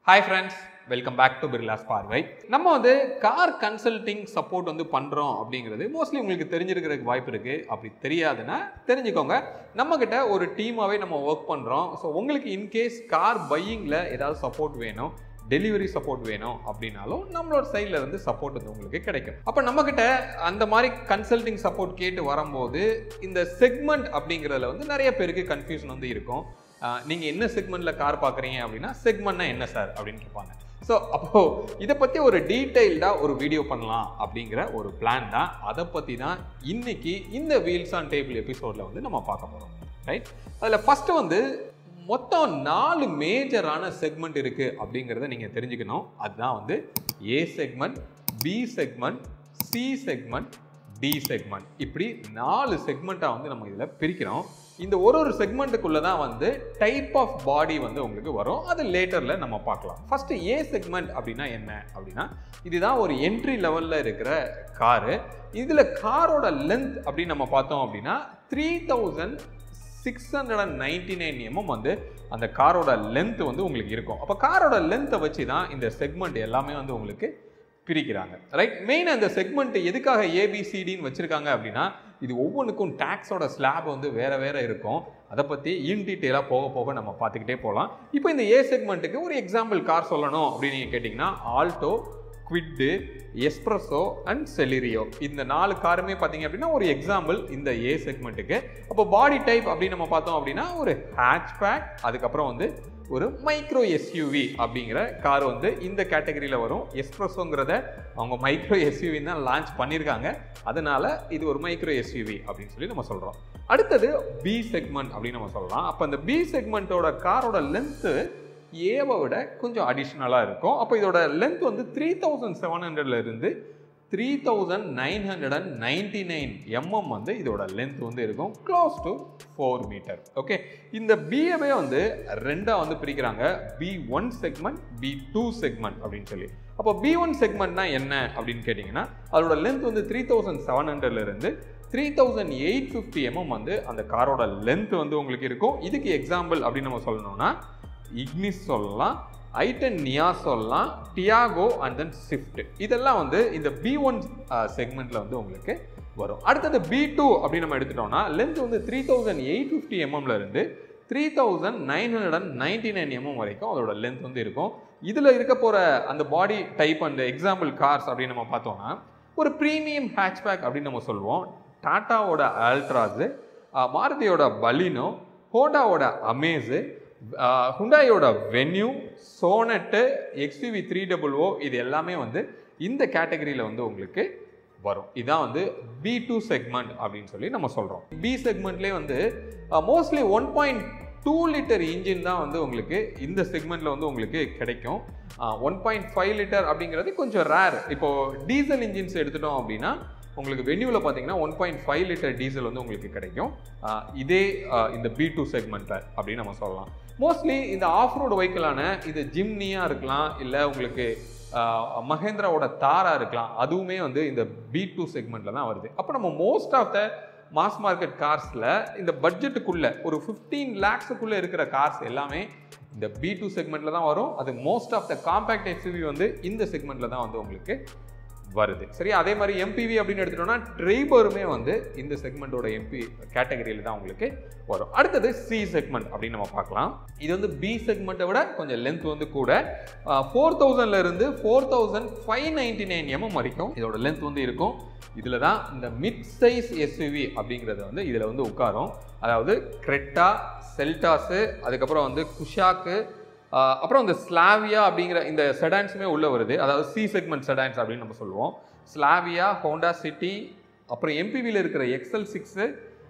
hi friends welcome back to Birla's பார்வை நம்ம வந்து கார் கன்சல்டிங் சப்போர்ட் வந்து பண்ணுறோம் அப்படிங்கிறது மோஸ்ட்லி உங்களுக்கு தெரிஞ்சிருக்கிறதுக்கு வாய்ப்பு இருக்குது அப்படி தெரியாதுன்னா தெரிஞ்சுக்கோங்க நம்மக்கிட்ட ஒரு டீமாகவே நம்ம ஒர்க் பண்ணுறோம் ஸோ உங்களுக்கு இன்கேஸ் கார் பையிங்கில் ஏதாவது சப்போர்ட் வேணும் டெலிவரி சப்போர்ட் வேணும் அப்படின்னாலும் நம்மளோட சைடில் இருந்து சப்போர்ட் வந்து உங்களுக்கு கிடைக்கும் அப்போ நம்மக்கிட்ட அந்த மாதிரி கன்சல்டிங் சப்போர்ட் கேட்டு வரும்போது இந்த செக்மெண்ட் அப்படிங்கிறதுல வந்து நிறைய பேருக்கு கன்ஃபியூஷன் வந்து இருக்கும் நீங்கள் என்ன செக்மெண்ட்டில் கார் பார்க்குறீங்க அப்படின்னா செக்மெண்ட்னா என்ன சார் அப்படின்னு கேட்பாங்க ஸோ அப்போது இதை பற்றி ஒரு டீட்டெயில்டாக ஒரு வீடியோ பண்ணலாம் அப்படிங்கிற ஒரு பிளான் தான் அதை பற்றி தான் இன்னைக்கு இந்த வீல்ஸ் ஆன் டேபிள் எபிசோடில் வந்து நம்ம பார்க்க போகிறோம் ரைட் அதில் ஃபஸ்ட்டு வந்து மொத்தம் நாலு மேஜரான செக்மெண்ட் இருக்குது அப்படிங்கிறத நீங்கள் தெரிஞ்சுக்கணும் அதுதான் வந்து A segment B segment C segment D segment இப்படி நாலு செக்மெண்ட்டாக வந்து நம்ம இதில் பிரிக்கிறோம் இந்த ஒரு ஒரு செக்மெண்ட்டுக்குள்ளே தான் வந்து டைப் ஆஃப் பாடி வந்து உங்களுக்கு வரும் அது லேட்டரில் நம்ம பார்க்கலாம் ஃபஸ்ட்டு ஏ செக்மெண்ட் அப்படின்னா என்ன அப்படின்னா இதுதான் ஒரு என்ட்ரி லெவலில் இருக்கிற காரு இதில் காரோட லென்த் அப்படின்னு நம்ம பார்த்தோம் அப்படின்னா three thousand six hundred and ninety nine MM வந்து அந்த காரோட லென்த் வந்து உங்களுக்கு இருக்கும் அப்போ காரோட லென்த்தை வச்சு தான் இந்த செக்மெண்ட் எல்லாமே வந்து உங்களுக்கு பிரிக்கிறாங்க ரைட் மெயின் அந்த செக்மெண்ட் எதுக்காக ஏபிசிடின்னு வச்சுருக்காங்க அப்படின்னா இது ஒவ்வொன்றுக்கும் டேக்ஸோட ஸ்லாப் வந்து வேறு வேறு இருக்கும் அதை பற்றி இன் டீட்டெயிலாக போக போக நம்ம பார்த்துக்கிட்டே போகலாம் இப்போ இந்த ஏ செக்மெண்ட்டுக்கு ஒரு எக்ஸாம்பிள் கார் சொல்லணும் அப்படின்னு நீங்கள் கேட்டிங்கன்னா Alto Kwid Espresso and Celerio இந்த நாலு காருமே பார்த்தீங்க அப்படின்னா ஒரு எக்ஸாம்பிள் இந்த ஏ செக்மெண்ட்டுக்கு அப்போ பாடி டைப் அப்படின்னு நம்ம பார்த்தோம் அப்படின்னா ஒரு ஹேட்ச்பேக் அதுக்கப்புறம் வந்து ஒரு மைக்ரோ எஸ்யூவி அப்படிங்கிற கார் வந்து இந்த கேட்டகரியில் வரும் எஸ்ப்ரெஸோங்கிறத அவங்க மைக்ரோ எஸ்யூவி தான் லான்ச் பண்ணியிருக்காங்க அதனால இது ஒரு மைக்ரோ எஸ்யூவி அப்படின்னு சொல்லி நம்ம சொல்கிறோம் அடுத்தது பி செக்மெண்ட் அப்படின்னு நம்ம சொல்லலாம் அப்போ அந்த பி செக்மெண்ட்டோட காரோட லென்த்து ஏவை விட கொஞ்சம் அடிஷ்னலாக இருக்கும் அப்போ இதோட லென்த் வந்து த்ரீ தௌசண்ட் செவன் ஹண்ட்ரட்ல இருந்து three thousand nine hundred and ninety nine MM வந்து இதோட லென்த் வந்து இருக்கும் close to four metre okay இந்த பிஏவே வந்து ரெண்டாக வந்து பிரிக்கிறாங்க B one segment B two segment அப்படின்னு சொல்லி அப்போ பி ஒன் செக்மெண்ட்னா என்ன அப்படின்னு கேட்டிங்கன்னா அதோட லென்த் வந்து த்ரீ தௌசண்ட் செவன் ஹண்ட்ரட்லேருந்து three thousand eight fifty MM வந்து அந்த காரோட லென்த் வந்து உங்களுக்கு இருக்கும் இதுக்கு எக்ஸாம்பிள் அப்படின்னு நம்ம சொல்லணும்னா இக்னிஸ் சொல்லலாம் ஐட்டன் நியா சொல்லலாம் டியாகோ அண்ட் தென் ஸ்விஃப்ட் இதெல்லாம் வந்து இந்த பி ஒன் செக்மெண்ட்டில் வந்து உங்களுக்கு வரும் அடுத்தது பி டூ அப்படின்னு நம்ம எடுத்துட்டோம்னா லென்த் வந்து த்ரீ தௌசண்ட் எயிட் ஃபிஃப்டி எம்எம்ல இருந்து three thousand nine hundred and ninety nine MM வரைக்கும் அதோட லென்த் வந்து இருக்கும் இதில் இருக்க போகிற அந்த பாடி டைப் அந்த எக்ஸாம்பிள் கார்ஸ் அப்படின்னு நம்ம பார்த்தோம்னா ஒரு ப்ரீமியம் ஹேட்ச்பேக் அப்படின்னு நம்ம சொல்லுவோம் டாட்டாவோட அல்ட்ராஸு மாருதியோட பலினோ ஹோண்டாவோட அமேஸு ஹுண்டாயோட Venue Sonet XUV three double O இது எல்லாமே வந்து இந்த கேட்டகரியில் வந்து உங்களுக்கு வரும் இதான் வந்து பி டூ செக்மெண்ட் அப்படின்னு சொல்லி நம்ம சொல்கிறோம் பி செக்மெண்ட்லேயே வந்து mostly one point two litre engine தான் வந்து உங்களுக்கு இந்த செக்மெண்ட்டில் வந்து உங்களுக்கு கிடைக்கும் ஒன் பாயிண்ட் ஃபைவ் லிட்டர் அப்படிங்கிறது கொஞ்சம் ரேர் இப்போது டீசல் இன்ஜின்ஸ் எடுத்துட்டோம் அப்படின்னா உங்களுக்கு வென்யூவில் பார்த்தீங்கன்னா one point five litre diesel வந்து உங்களுக்கு கிடைக்கும் இதே இந்த பி டூ செக்மெண்ட்டில் அப்படின்னு நம்ம சொல்லலாம் மோஸ்ட்லி இந்த ஆஃப் ரோடு வெஹிக்கிளான இது ஜிம்னியாக இருக்கலாம் இல்லை உங்களுக்கு மகேந்திராவோட தாரா இருக்கலாம் அதுவுமே வந்து இந்த பி டூ செக்மெண்ட்டில் தான் வருது அப்போ நம்ம most of the mass market கார்ஸில் இந்த பட்ஜெட்டுக்குள்ளே ஒரு ஃபிஃப்டீன் லேக்ஸுக்குள்ளே இருக்கிற கார்ஸ் எல்லாமே இந்த பி டூ செக்மெண்ட்டில் தான் வரும் அது most of the compact SUV வந்து இந்த செக்மெண்ட்டில் தான் வந்து உங்களுக்கு வருது சரி அதே மாதிரி எம்பிவி அப்படின்னு எடுத்துட்டோம்னா ட்ரைபருமே வந்து இந்த செக்மெண்ட்டோட எம்பி கேட்டகரியில் தான் உங்களுக்கு வரும் அடுத்தது சி செக்மெண்ட் அப்படின்னு நம்ம பார்க்கலாம் இது வந்து பி செக்மெண்ட்டை விட கொஞ்சம் லென்த் வந்து கூட ஃபோர் தௌசண்ட்ல இருந்து four thousand five ninety nine MM வரைக்கும் இதோட லென்த் வந்து இருக்கும் இதில் தான் இந்த மிட் சைஸ் எஸ்யூவி அப்படிங்கிறது வந்து இதில் வந்து உட்காரும் அதாவது கிரெட்டா செல்டாஸு அதுக்கப்புறம் வந்து குஷாக்கு அப்புறம் இந்த ஸ்லாவியா அப்படிங்கிற இந்த செடான்ஸுமே உள்ளே வருது அதாவது சி செக்மெண்ட் செடான்ஸ் அப்படின்னு நம்ம சொல்லுவோம் ஸ்லாவியா ஹோண்டா சிட்டி அப்புறம் எம்பிவியில் இருக்கிற எக்ஸல் சிக்ஸு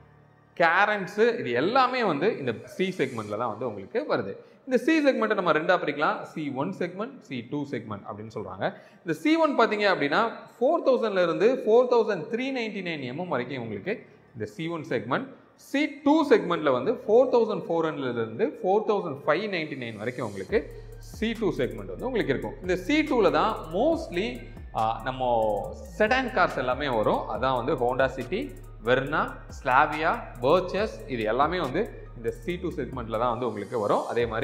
கேரன்ஸு இது எல்லாமே வந்து இந்த சி செக்மெண்ட்டில் தான் வந்து உங்களுக்கு வருது இந்த சி செக்மெண்ட்டை நம்ம ரெண்டாக பிரிக்கலாம் C one segment C two segment அப்படின்னு சொல்கிறாங்க இந்த சி ஒன் பார்த்தீங்க அப்படின்னா ஃபோர் தௌசண்ட்லேருந்து four thousand three ninety nine MM வரைக்கும் உங்களுக்கு இந்த C one segment C two செக்மெண்ட்டில் வந்து ஃபோர் தௌசண்ட் ஃபோர் ஹண்ட்ரட்லேருந்து four thousand five ninety nine வரைக்கும் உங்களுக்கு சி டூ செக்மெண்ட் வந்து உங்களுக்கு இருக்கும் இந்த சி டூவில் தான் மோஸ்ட்லி நம்ம செடான் கார்ஸ் எல்லாமே வரும் அதான் வந்து ஹோண்டா சிட்டி வெர்னா ஸ்லாவியா பர்ச்சஸ் இது எல்லாமே வந்து இந்த சி டூ செக்மெண்ட்டில் தான் வந்து உங்களுக்கு வரும் அதே மாதிரி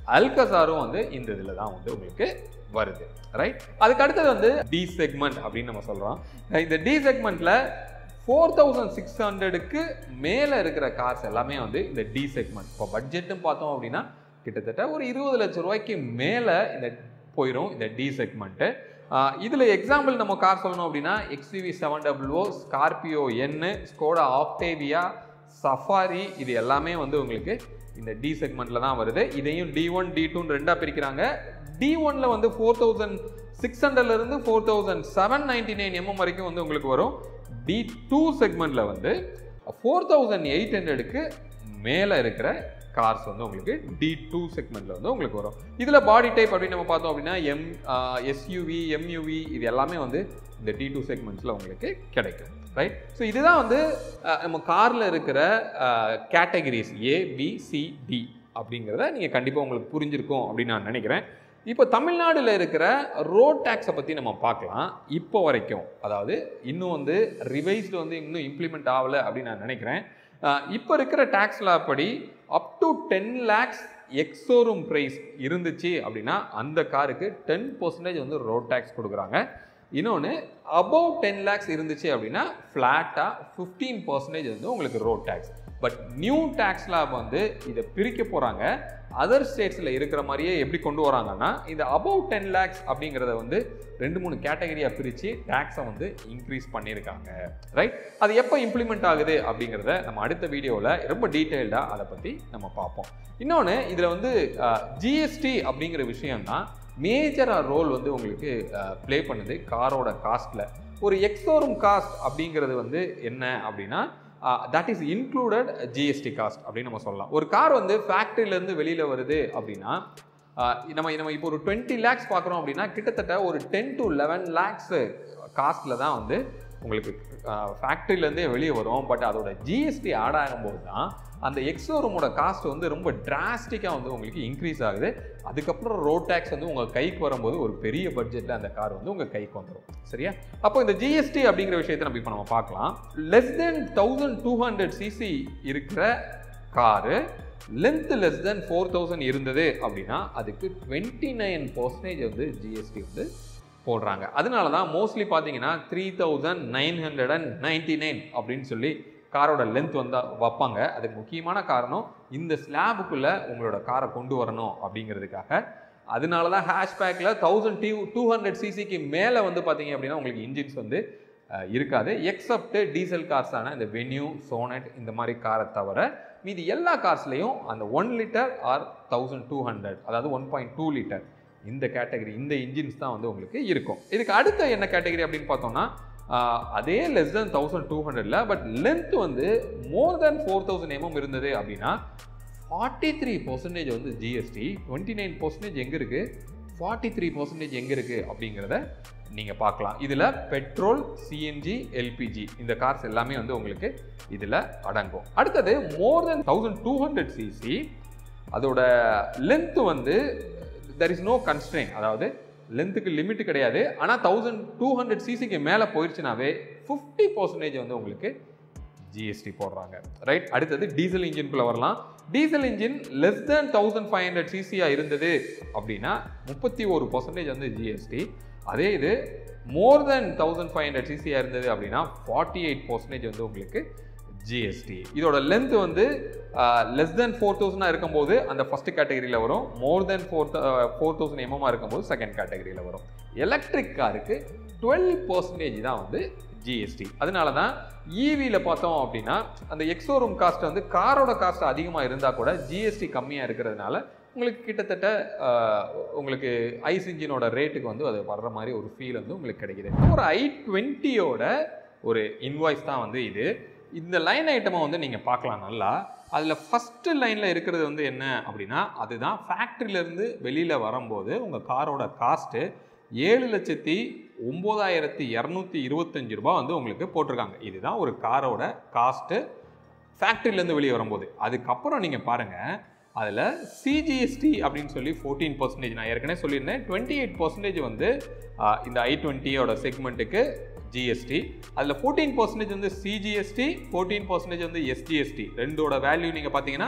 அல்கசாரும் வந்து இந்த இதில் தான் வந்து உங்களுக்கு வருது ரைட் அதுக்கு அடுத்தது வந்து டி செக்மெண்ட் அப்படின்னு நம்ம சொல்கிறோம் இந்த டி செக்மெண்ட்டில் ஃபோர் தௌசண்ட் சிக்ஸ் ஹண்ட்ரடுக்கு மேலே இருக்கிற கார்ஸ் எல்லாமே வந்து இந்த டி செக்மெண்ட் இப்போ பட்ஜெட்டும் பார்த்தோம் அப்படின்னா கிட்டத்தட்ட ஒரு இருபது லட்சம் ரூபாய்க்கு மேலே இந்த போயிடும் இந்த டி செக்மெண்ட்டு இதில் எக்ஸாம்பிள் நம்ம கார் சொல்லணும் அப்படின்னா XUV seven double O Scorpio N Skoda Octavia Safari இது எல்லாமே வந்து உங்களுக்கு இந்த டி செக்மெண்ட்டில் தான் வருது இதையும் டி ஒன் டி டூன்னு ரெண்டாக பிரிக்கிறாங்க டி ஒன்ல வந்து ஃபோர் தௌசண்ட் சிக்ஸ் ஹண்ட்ரட்லேருந்து four thousand seven ninety nine MM வரைக்கும் வந்து உங்களுக்கு வரும் டி டூ செக்மெண்ட்டில் வந்து ஃபோர் தௌசண்ட் எயிட் ஹண்ட்ரடுக்கு மேலே இருக்கிற கார்ஸ் வந்து உங்களுக்கு டி டூ செக்மெண்ட்டில் வந்து உங்களுக்கு வரும் இதில் பாடி டைப் அப்படின்னு நம்ம பார்த்தோம் அப்படின்னா எம் எஸ்யூவி எம்யூவி இது எல்லாமே வந்து இந்த டி டூ செக்மெண்ட்ஸில் உங்களுக்கு கிடைக்கும் ரைட் ஸோ இதுதான் வந்து அஹ், நம்ம காரில் இருக்கிற categories A B C D அப்படிங்கிறத நீங்கள் கண்டிப்பாக உங்களுக்கு புரிஞ்சிருக்கும் அப்படின்னு நான் நினைக்கிறேன் இப்போ தமிழ்நாடுல இருக்கிற ரோட் டேக்ஸை பற்றி நம்ம பார்க்கலாம் இப்போ வரைக்கும் அதாவது இன்னும் வந்து ரிவைஸ்டு வந்து இன்னும் இம்ப்ளிமெண்ட் ஆகலை அப்படின்னு நான் நினைக்கிறேன் அஹ், இப்போ இருக்கிற டேக்ஸ் லா படி up to ten lakhs ex showroom price இருந்துச்சு அப்படின்னா அந்த காருக்கு டென் பர்சன்டேஜ் வந்து ரோட் டேக்ஸ் கொடுக்குறாங்க இன்னொன்று அபவ் டென் லேக்ஸ் இருந்துச்சு அப்படின்னா ஃப்ளாட்டாக ஃபிஃப்டீன் பர்சன்டேஜ் வந்து உங்களுக்கு road tax but new tax law வந்து இதை பிரிக்க போகிறாங்க அதர் ஸ்டேட்ஸில் இருக்கிற மாதிரியே எப்படி கொண்டு வராங்கன்னா இந்த அபவ் டென் லேக்ஸ் அப்படிங்கிறத வந்து ரெண்டு மூணு கேட்டகரியாக பிரித்து டேக்ஸை வந்து இன்க்ரீஸ் பண்ணியிருக்காங்க ரைட் அது எப்போ இம்ப்ளிமெண்ட் ஆகுது அப்படிங்கிறத நம்ம அடுத்த வீடியோவில் ரொம்ப டீட்டெயில்டாக அதை பற்றி நம்ம பார்ப்போம் இன்னொன்று இதில் வந்து ஜிஎஸ்டி அப்படிங்கிற விஷயம்தான் மேஜராக ரோல் வந்து உங்களுக்கு ப்ளே பண்ணுது காரோட காஸ்ட்டில் ஒரு எக்ஸோரூம் காஸ்ட் அப்படிங்கிறது வந்து என்ன அப்படின்னா that is included GST cost அப்படின்னு நம்ம சொல்லலாம் ஒரு கார் வந்து ஃபேக்ட்ரியிலேருந்து வெளியில் வருது அப்படின்னா ஆஹ் நம்ம நம்ம இப்போ ஒரு டுவெண்ட்டி லேக்ஸ் பார்க்குறோம் அப்படின்னா கிட்டத்தட்ட ஒரு டென் டு லெவன் லேக்ஸ் காஸ்ட்டில் தான் வந்து உங்களுக்கு ஃபேக்ட்ரியிலேருந்தே வெளியே வரும் பட் அதோட ஜிஎஸ்டி ஆட் ஆகும்போது தான் அந்த எக்ஸோரூமோட காஸ்ட் வந்து ரொம்ப டிராஸ்டிக்காக வந்து உங்களுக்கு இன்க்ரீஸ் ஆகுது அதுக்கப்புறம் ரோட் டேக்ஸ் வந்து உங்கள் கைக்கு வரும்போது ஒரு பெரிய பட்ஜெட்டில் அந்த கார் வந்து உங்கள் கைக்கு வந்துடும் சரியா அப்போ இந்த ஜிஎஸ்டி அப்படிங்கிற விஷயத்தை நம்ம இப்போ நம்ம பார்க்கலாம் less than thousand two hundred CC இருக்கிற car length less than four thousand இருந்தது அப்படின்னா அதுக்கு டுவெண்ட்டி நைன் பர்சன்டேஜ் வந்து ஜிஎஸ்டி வந்து போடுறாங்க அதனால தான் மோஸ்ட்லி பார்த்தீங்கன்னா three thousand nine hundred and ninety nine அப்படின்னு சொல்லி காரோட லென்த் வந்து வைப்பாங்க அதுக்கு முக்கியமான காரணம் இந்த ஸ்லாபுக்குள்ளே உங்களோட காரை கொண்டு வரணும் அப்படிங்கிறதுக்காக அதனால தான் ஹேஷ்பேக்கில் தௌசண்ட் டூ டூ ஹண்ட்ரட் சிசிக்கு மேலே வந்து பார்த்தீங்க அப்படின்னா உங்களுக்கு இன்ஜின்ஸ் வந்து அஹ், இருக்காது எக்ஸப்ட் டீசல் கார்ஸான இந்த வென்யூ சோனட் இந்த மாதிரி காரை தவிர மீதி எல்லா கார்ஸ்லையும் அந்த one litre or thousand two hundred அதாவது ஒன் பாயிண்ட் டூ லிட்டர் இந்த கேட்டகரி இந்த இன்ஜின்ஸ் தான் வந்து உங்களுக்கு இருக்கும் இதுக்கு அடுத்த என்ன கேட்டகரி அப்படின்னு பார்த்தோம்னா ஆஹ், அதே லெஸ் தென் தௌசண்ட் டூ ஹண்ட்ரட்ல பட் லென்த் வந்து more than four thousand MM இருந்தது அப்படின்னா ஃபார்ட்டி த்ரீ பர்சன்டேஜ் வந்து ஜிஎஸ்டி டுவெண்ட்டி நைன் பர்சன்டேஜ் எங்கே இருக்குது ஃபார்ட்டி த்ரீ பர்சன்டேஜ் எங்கே இருக்குது அப்படிங்கிறத நீங்கள் பார்க்கலாம் இதில் பெட்ரோல் சிஎன்ஜி எல்பிஜி இந்த கார்ஸ் எல்லாமே வந்து உங்களுக்கு இதில் அடங்கும் அடுத்தது more than thousand two hundred CC அதோட லென்த் வந்து தெர் இஸ் நோ கன்ஸ்ட்ரெயின் அதாவது லென்த்துக்கு லிமிட் கிடையாது ஆனால் தௌசண்ட் டூ ஹண்ட்ரட் சிசிக்கு மேலே போயிடுச்சுனாவே ஃபிஃப்டி பர்சன்டேஜ் வந்து உங்களுக்கு ஜிஎஸ்டி போடுறாங்க ரைட் அடுத்தது டீசல் இன்ஜின்குள்ளே வரலாம் diesel engine less than thousand five hundred சிசியாக இருந்தது அப்படின்னா முப்பத்தி ஒரு பர்சன்டேஜ் வந்து ஜிஎஸ்டி அதே இது more than thousand five hundred சிசியாக இருந்தது அப்படின்னா ஃபார்ட்டி எயிட் பர்சன்டேஜ் வந்து உங்களுக்கு ஜிஎஸ்டி இதோட லென்த் வந்து லெஸ் தென் ஃபோர் தௌசண்டாக இருக்கும்போது அந்த ஃபர்ஸ்ட் கேட்டகரியில் வரும் more than four four thousand எம்எம்மாக இருக்கும்போது செகண்ட் கேட்டகரியில் வரும் எலக்ட்ரிக் காருக்கு டுவெல் பர்சன்டேஜ் தான் வந்து ஜிஎஸ்டி அதனால தான் ஈவியில் பார்த்தோம் அப்படின்னா அந்த எக்ஸோரூம் காஸ்ட் வந்து காரோட காஸ்ட் அதிகமாக இருந்தால் கூட ஜிஎஸ்டி கம்மியாக இருக்கிறதுனால உங்களுக்கு கிட்டத்தட்ட ஆஹ், உங்களுக்கு ஐஸ் இன்ஜினோட ரேட்டுக்கு வந்து அது வர்ற மாதிரி ஒரு ஃபீல் வந்து உங்களுக்கு கிடைக்குது ஒரு ஐ டுவெண்ட்டியோட ஒரு இன்வாய்ஸ் தான் வந்து இது இந்த லைன் ஐட்டமை வந்து நீங்கள் பார்க்கலாம் நல்லா அதில் ஃபஸ்ட்டு லைனில் இருக்கிறது வந்து என்ன அப்படின்னா அதுதான் ஃபேக்ட்ரியிலேருந்து வெளியில் வரும்போது உங்கள் காரோட காஸ்ட்டு ஏழு லட்சத்தி ஒம்பதாயிரத்தி இரநூத்தி இருபத்தஞ்சு ரூபாய் வந்து உங்களுக்கு போட்டிருக்காங்க இதுதான் ஒரு காரோட காஸ்ட்டு ஃபேக்ட்ரியிலேருந்து வெளியே வரும்போது அதுக்கப்புறம் நீங்கள் பாருங்கள் அதில் சிஜிஎஸ்டி அப்படின்னு சொல்லி ஃபோர்டீன் பர்சன்டேஜ் நான் ஏற்கனவே சொல்லியிருந்தேன் டுவெண்ட்டி எயிட் பர்சன்டேஜ் வந்து ஆஹ், இந்த ஐ டுவெண்ட்டியோட செக்மெண்ட்டுக்கு ஜிஎஸ்டி அதில் ஃபோர்டீன் பர்சன்டேஜ் வந்து சிஜிஎஸ்டி ஃபோர்டீன் பர்சன்டேஜ் வந்து எஸ்ஜிஎஸ்டி ரெண்டோட வேல்யூ நீங்கள் பார்த்தீங்கன்னா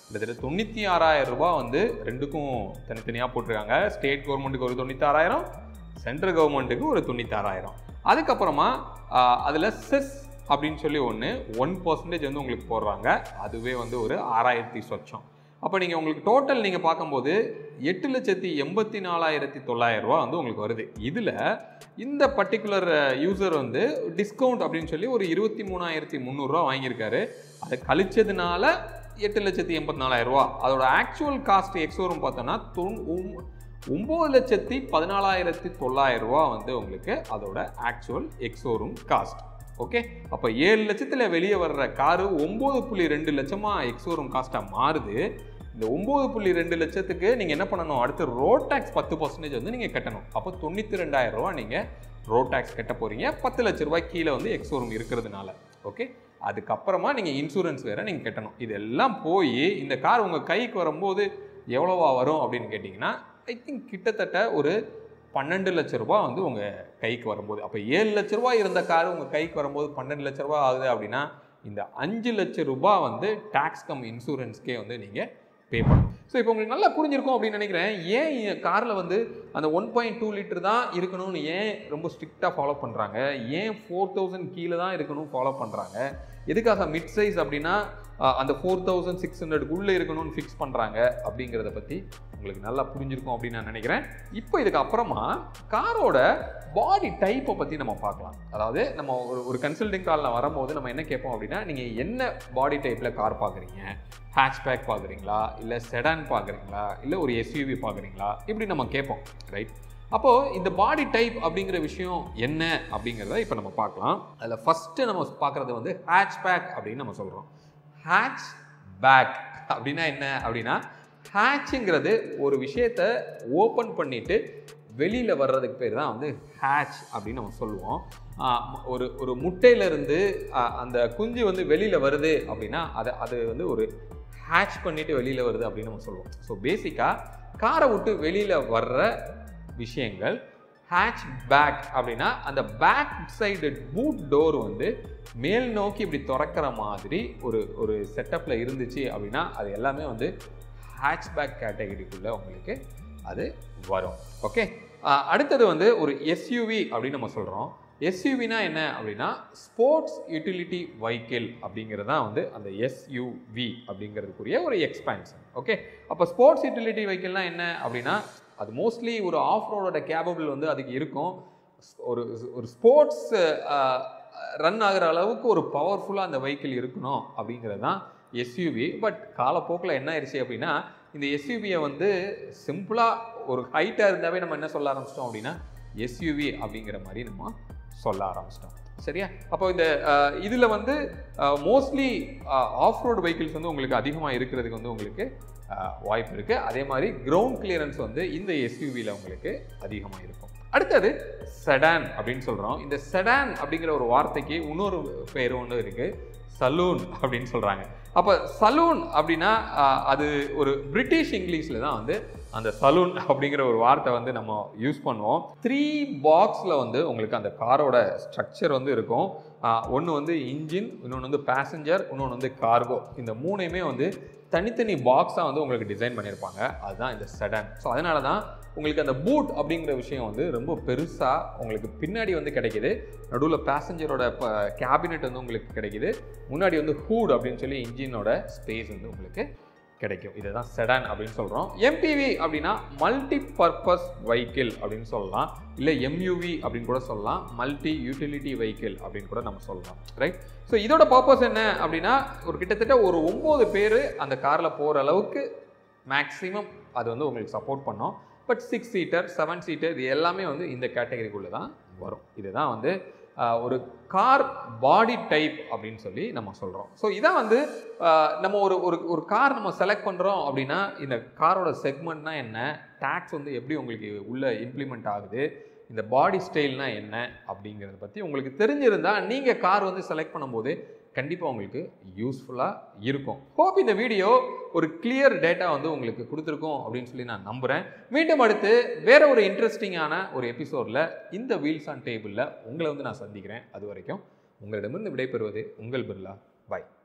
கிட்டத்தட்ட தொண்ணூற்றி ஆறாயிரம் ரூபாய் வந்து ரெண்டுக்கும் தனித்தனியாக போட்டிருக்காங்க ஸ்டேட் கவர்மெண்ட்டுக்கு ஒரு தொண்ணூத்தாறாயிரம் சென்ட்ரல் கவர்மெண்ட்டுக்கு ஒரு தொண்ணூத்தாறாயிரம் அதுக்கப்புறமா அதில் செஸ் அப்படின்னு சொல்லி ஒன்று ஒன் பர்சன்டேஜ் வந்து உங்களுக்கு போடுறாங்க அதுவே வந்து ஒரு ஆறாயிரத்தி சொச்சம் அப்போ நீங்கள் உங்களுக்கு டோட்டல் நீங்கள் பார்க்கும்போது எட்டு லட்சத்தி எண்பத்தி நாலாயிரத்தி தொள்ளாயிரம் ரூபா வந்து உங்களுக்கு வருது இதில் இந்த பர்டிகுலர் யூசர் வந்து டிஸ்கவுண்ட் அப்படின்னு சொல்லி ஒரு இருபத்தி மூணாயிரத்தி முந்நூறுரூவா வாங்கியிருக்காரு அதை கழிச்சதுனால எட்டு லட்சத்தி எண்பத்தி நாலாயிரம் ரூபா அதோட ஆக்சுவல் காஸ்ட் எக்ஸோரும் பார்த்தோன்னா தொன் ஒம்பது லட்சத்தி பதினாலாயிரத்தி தொள்ளாயிரம் ரூபா வந்து உங்களுக்கு அதோட ஆக்சுவல் எக்ஸோரூம் காஸ்ட் ஓகே அப்போ ஏழு லட்சத்தில் வெளியே வர்ற காரு ஒம்பது புள்ளி ரெண்டு லட்சமாக எக்ஸோரூம் காஸ்ட்டாக மாறுது இந்த ஒம்பது புள்ளி ரெண்டு லட்சத்துக்கு நீங்கள் என்ன பண்ணணும் அடுத்து ரோட் டேக்ஸ் பத்து பர்சன்டேஜ் வந்து நீங்கள் கட்டணும் அப்போ தொண்ணூற்றி ரெண்டாயிரம் ரூபா நீங்கள் ரோட் டேக்ஸ் கட்ட போகிறீங்க பத்து லட்ச ரூபாய் கீழே வந்து எக்ஸோரூம் இருக்கிறதுனால ஓகே அதுக்கப்புறமா நீங்கள் இன்சூரன்ஸ் வேறு நீங்கள் கட்டணும் இதெல்லாம் போய் இந்த கார் உங்கள் கைக்கு வரும்போது எவ்வளோவா வரும் அப்படின்னு கேட்டிங்கன்னா ஐ திங்க் கிட்டத்தட்ட ஒரு பன்னெண்டு லட்ச ரூபாய் வந்து உங்கள் கைக்கு வரும்போது அப்போ ஏழு லட்ச ரூபாய் இருந்த கார் உங்கள் கைக்கு வரும்போது பன்னெண்டு லட்ச ரூபாய் ஆகுது அப்படின்னா இந்த அஞ்சு லட்ச ரூபாய் வந்து டேக்ஸ் கம் இன்சூரன்ஸ்க்கே வந்து நீங்கள் பே பண்ணணும் ஸோ இப்போ உங்களுக்கு நல்லா புரிஞ்சிருக்கும் அப்படின்னு நினைக்கிறேன் ஏன் காரில் வந்து அந்த ஒன் பாயிண்ட் டூ லிட்டர் தான் இருக்கணும்னு ஏன் ரொம்ப ஸ்ட்ரிக்டாக ஃபாலோ பண்ணுறாங்க ஏன் ஃபோர் தௌசண்ட் கீழே தான் இருக்கணும் ஃபாலோ பண்ணுறாங்க எதுக்காக மிட் சைஸ் அப்படின்னா அஹ், அந்த ஃபோர் தௌசண்ட் சிக்ஸ் ஹண்ட்ரட்குள்ளே இருக்கணும்னு ஃபிக்ஸ் பண்ணுறாங்க அப்படிங்கிறத பற்றி உங்களுக்கு நல்லா புரிஞ்சிருக்கும் அப்படின்னு நான் நினைக்கிறேன் இப்போ இதுக்கு அப்புறமா காரோட பாடி டைப்பை பற்றி நம்ம பார்க்கலாம் அதாவது நம்ம ஒரு ஒரு கன்சல்டிங் காலில் வரும்போது நம்ம என்ன கேட்போம் அப்படின்னா நீங்கள் என்ன பாடி டைப்பில் கார் பார்க்குறீங்க ஹேட்ச்பேக் பார்க்குறீங்களா இல்லை செடான் பார்க்குறீங்களா இல்லை ஒரு எஸ்யூவி பார்க்குறீங்களா இப்படி நம்ம கேட்போம் ரைட் அப்போது இந்த பாடி டைப் அப்படிங்கிற விஷயம் என்ன அப்படிங்கிறத இப்போ நம்ம பார்க்கலாம் அதில் ஃபஸ்ட்டு நம்ம பார்க்குறது வந்து ஹேட்ச்பேக் அப்படின்னு நம்ம சொல்கிறோம் ஹேட்ச் பேக் அப்படின்னா என்ன அப்படின்னா ஹேட்சுங்கிறது ஒரு விஷயத்த ஓப்பன் பண்ணிட்டு வெளியில் வர்றதுக்கு பேர் தான் வந்து ஹேட்ச் அப்படின்னு நம்ம சொல்லுவோம் ஆஹ் ஒரு ஒரு முட்டையிலேருந்து அந்த குஞ்சு வந்து வெளியில் வருது அப்படின்னா அதை அது வந்து ஒரு ஹேட்ச் பண்ணிட்டு வெளியில் வருது அப்படின்னு நம்ம சொல்லுவோம் ஸோ பேசிக்காக காரை விட்டு வெளியில் வர்ற விஷயங்கள் ஹேட்ச் பேக் அப்படின்னா அந்த பேக் சைடு பூட் டோர் வந்து மேல் நோக்கி இப்படி திறக்கிற மாதிரி ஒரு ஒரு செட்டப்பில் இருந்துச்சு அப்படின்னா அது எல்லாமே வந்து ஹேட்ச்பேக் கேட்டகரிக்குள்ளே உங்களுக்கு அது வரும் ஓகே அடுத்தது வந்து ஒரு எஸ்யூவி அப்படின்னு நம்ம சொல்கிறோம் எஸ்யூவினா என்ன அப்படின்னா ஸ்போர்ட்ஸ் யூட்டிலிட்டி வெஹிக்கிள் அப்படிங்கிறது தான் வந்து அந்த எஸ்யூவி அப்படிங்கிறதுக்குரிய ஒரு எக்ஸ்பேன்ஷன் ஓகே அப்போ ஸ்போர்ட்ஸ் யூட்டிலிட்டி வெஹிக்கிள்னா என்ன அப்படின்னா அது மோஸ்ட்லி ஒரு ஆஃப் ரோடோட கேபபிள் வந்து அதுக்கு இருக்கும் ஒரு ஒரு ஸ்போர்ட்ஸ் ரன் ஆகிற அளவுக்கு ஒரு பவர்ஃபுல்லாக அந்த வெஹிக்கிள் இருக்கணும் அப்படிங்கிறது தான் எஸ்யூவி பட் காலப்போக்கில் என்ன ஆயிடுச்சு அப்படின்னா இந்த எஸ்யூவியை வந்து சிம்பிளாக ஒரு ஹைட்டாக இருந்தாவே நம்ம என்ன சொல்ல ஆரம்பிச்சிட்டோம் அப்படின்னா எஸ்யூவி அப்படிங்கிற மாதிரி நம்ம சொல்ல ஆரம்பிச்சிட்டோம் சரியா அப்போ இந்த இதில் வந்து மோஸ்ட்லி ஆஃப் ரோடு வெஹிக்கிள்ஸ் வந்து உங்களுக்கு அதிகமாக இருக்கிறதுக்கு வந்து உங்களுக்கு அஹ், வாய்ப்பு இருக்குது அதே மாதிரி கிரவுண்ட் கிளியரன்ஸ் வந்து இந்த எஸ்யூவியில் உங்களுக்கு அதிகமாக இருக்கும் அடுத்தது செடான் அப்படின்னு சொல்கிறோம் இந்த செடான் அப்படிங்கிற ஒரு வார்த்தைக்கு இன்னொரு பேர் ஒன்று இருக்குது சலூன் அப்படின்னு சொல்கிறாங்க அப்போ சலூன் அப்படின்னா ஆஹ், அது ஒரு பிரிட்டிஷ் இங்கிலீஷில் தான் வந்து அந்த சலூன் அப்படிங்கிற ஒரு வார்த்தை வந்து நம்ம யூஸ் பண்ணுவோம் த்ரீ பாக்ஸில் வந்து உங்களுக்கு அந்த காரோட ஸ்ட்ரக்சர் வந்து இருக்கும் ஒன்று வந்து இன்ஜின் இன்னொன்று வந்து பேசஞ்சர் இன்னொன்று வந்து கார்கோ இந்த மூணையுமே வந்து தனித்தனி பாக்ஸாக வந்து உங்களுக்கு டிசைன் பண்ணியிருப்பாங்க அதுதான் இந்த செடன் ஸோ அதனால தான் உங்களுக்கு அந்த பூட் அப்படிங்கிற விஷயம் வந்து ரொம்ப பெருசாக உங்களுக்கு பின்னாடி வந்து கிடைக்குது நடுவில் பேசஞ்சரோட இப்போ கேபினெட் வந்து உங்களுக்கு கிடைக்குது முன்னாடி வந்து ஹூட் அப்படின்னு சொல்லி இன்ஜினோட ஸ்பேஸ் வந்து உங்களுக்கு கிடைக்கும் இதை தான் செடான் அப்படின்னு சொல்கிறோம் எம்பிவி அப்படின்னா மல்டி பர்பஸ் வெஹிக்கிள் அப்படின்னு சொல்லலாம் இல்லை எம்யூவி அப்படின்னு கூட சொல்லலாம் மல்டி யூட்டிலிட்டி வெஹிக்கிள் அப்படின்னு கூட நம்ம சொல்லலாம் ரைட் ஸோ இதோட பர்பஸ் என்ன அப்படின்னா ஒரு கிட்டத்தட்ட ஒரு ஒம்பது பேர் அந்த காரில் போகிற அளவுக்கு மேக்ஸிமம் அது வந்து உங்களுக்கு சப்போர்ட் பண்ணோம் but six seater seven seater இது எல்லாமே வந்து இந்த கேட்டகரிக்குள்ளே தான் வரும் இதுதான் வந்து ஆஹ், ஒரு கார் பாடி டைப் அப்படின்னு சொல்லி நம்ம சொல்கிறோம் ஸோ இதான் வந்து ஆஹ், நம்ம ஒரு ஒரு ஒரு கார் நம்ம செலக்ட் பண்ணுறோம் அப்படின்னா இந்த காரோட செக்மெண்ட்னா என்ன டேக்ஸ் வந்து எப்படி உங்களுக்கு உள்ளே இம்ப்ளிமெண்ட் ஆகுது இந்த பாடி ஸ்டைல்னா என்ன அப்படிங்கிறத பற்றி உங்களுக்கு தெரிஞ்சிருந்தா நீங்கள் கார் வந்து செலக்ட் பண்ணும்போது கண்டிப்பாக உங்களுக்கு யூஸ்ஃபுல்லாக இருக்கும் ஹோப் இந்த வீடியோ ஒரு கிளியர் டேட்டா வந்து உங்களுக்கு கொடுத்துருக்கோம் அப்படின்னு சொல்லி நான் நம்புகிறேன் மீண்டும் அடுத்து வேற ஒரு இன்ட்ரெஸ்டிங்கான ஒரு எபிசோடில் இந்த வீல்ஸ் ஆன் டேபிளில் உங்களை வந்து நான் சந்திக்கிறேன் அது வரைக்கும் உங்களிடமிருந்து விடைபெறுவது உங்கள் பிர்லா பாய்